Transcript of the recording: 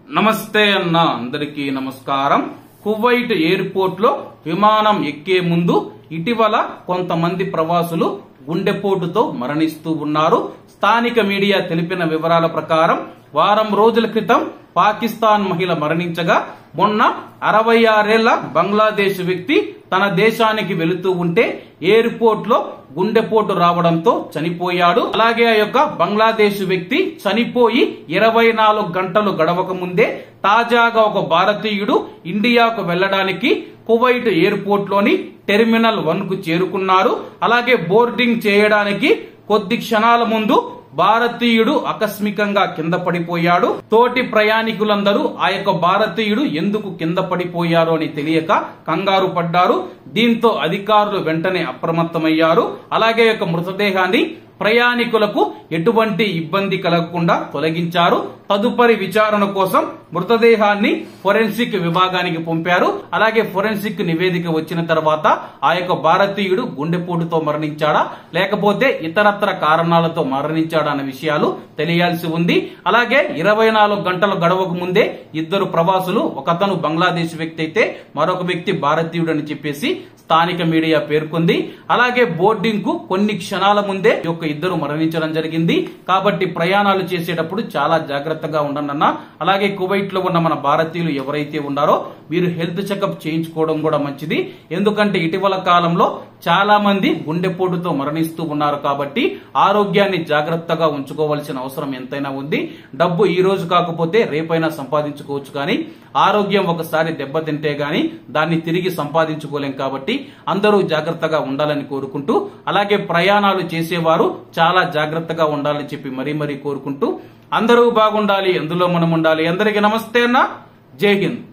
నమస్తే అన్న అందరికీ నమస్కారం కువైట్ ఎయిర్పోర్ట్ లో విమానం ఎక్కే ముందు ఇటీవల కొంతమంది ప్రవాసులు గుండెపోటుతో మరణిస్తూ ఉన్నారు స్థానిక మీడియా తెలిపిన వివరాల ప్రకారం వారం రోజుల క్రితం పాకిస్తాన్ మహిళ మరణించగా మొన్న అరవై ఆరేళ్ల బంగ్లాదేశ్ వ్యక్తి తన దేశానికి వెళుతూ ఉంటే ఎయిర్పోర్ట్ లో గుండెపోటు రావడంతో చనిపోయాడు అలాగే ఆ యొక్క బంగ్లాదేశ్ వ్యక్తి చనిపోయి ఇరవై నాలుగు గంటలు గడవక ముందే తాజాగా ఒక భారతీయుడు ఇండియాకు వెళ్లడానికి కువైట్ ఎయిర్పోర్ట్ లోని టెర్మినల్ వన్ కు చేరుకున్నారు అలాగే బోర్డింగ్ చేయడానికి కొద్ది క్షణాల ముందు భారతీయుడు ఆకస్మికంగా కింద పడిపోయాడు తోటి ప్రయాణికులందరూ ఆ యొక్క భారతీయుడు ఎందుకు కింద పడిపోయారో అని తెలియక కంగారు పడ్డారు దీంతో అధికారులు వెంటనే అప్రమత్తమయ్యారు అలాగే ఈ యొక్క మృతదేహాన్ని ప్రయాణికులకు ఎటువంటి ఇబ్బంది కలగకుండా తొలగించారు తదుపరి విచారణ కోసం మృతదేహాన్ని ఫోరెన్సిక్ విభాగానికి పంపారు అలాగే ఫోరెన్సిక్ నివేదిక వచ్చిన తర్వాత ఆ యొక్క భారతీయుడు గుండెపోటుతో మరణించాడా లేకపోతే ఇతరత్ర కారణాలతో మరణించాడా అన్న విషయాలు తెలియాల్సి ఉంది అలాగే ఇరవై నాలుగు గంటల గడవకు ముందే ఇద్దరు ప్రవాసులు ఒకతను బంగ్లాదేశ్ వ్యక్తి అయితే మరొక వ్యక్తి భారతీయుడు అని చెప్పేసి స్థానిక మీడియా పేర్కొంది అలాగే బోర్డింగ్ కు కొన్ని క్షణాల ముందే ఈ యొక్క ఇద్దరు మరణించడం జరిగింది కాబట్టి ప్రయాణాలు చేసేటప్పుడు చాలా జాగ్రత్తగా ఉండండి అన్న అలాగే కువైట్ లో ఉన్న మన భారతీయులు ఎవరైతే ఉన్నారో మీరు హెల్త్ చెకప్ చేయించుకోవడం కూడా మంచిది ఎందుకంటే ఇటీవల కాలంలో చాలా మంది గుండెపోటుతో మరణిస్తూ ఉన్నారు కాబట్టి ఆరోగ్యాన్ని జాగ్రత్తగా ఉంచుకోవాల్సిన అవసరం ఎంతైనా ఉంది డబ్బు ఈ రోజు కాకపోతే రేపైనా సంపాదించుకోవచ్చు కానీ ఆరోగ్యం ఒకసారి దెబ్బతింటే గాని దాన్ని తిరిగి సంపాదించుకోలేం కాబట్టి అందరూ జాగ్రత్తగా ఉండాలని కోరుకుంటూ అలాగే ప్రయాణాలు చేసేవారు చాలా జాగ్రత్తగా ఉండాలని చెప్పి మరీ మరీ కోరుకుంటూ అందరూ బాగుండాలి అందులో మనం ఉండాలి అందరికీ నమస్తే అన్న జై హింద్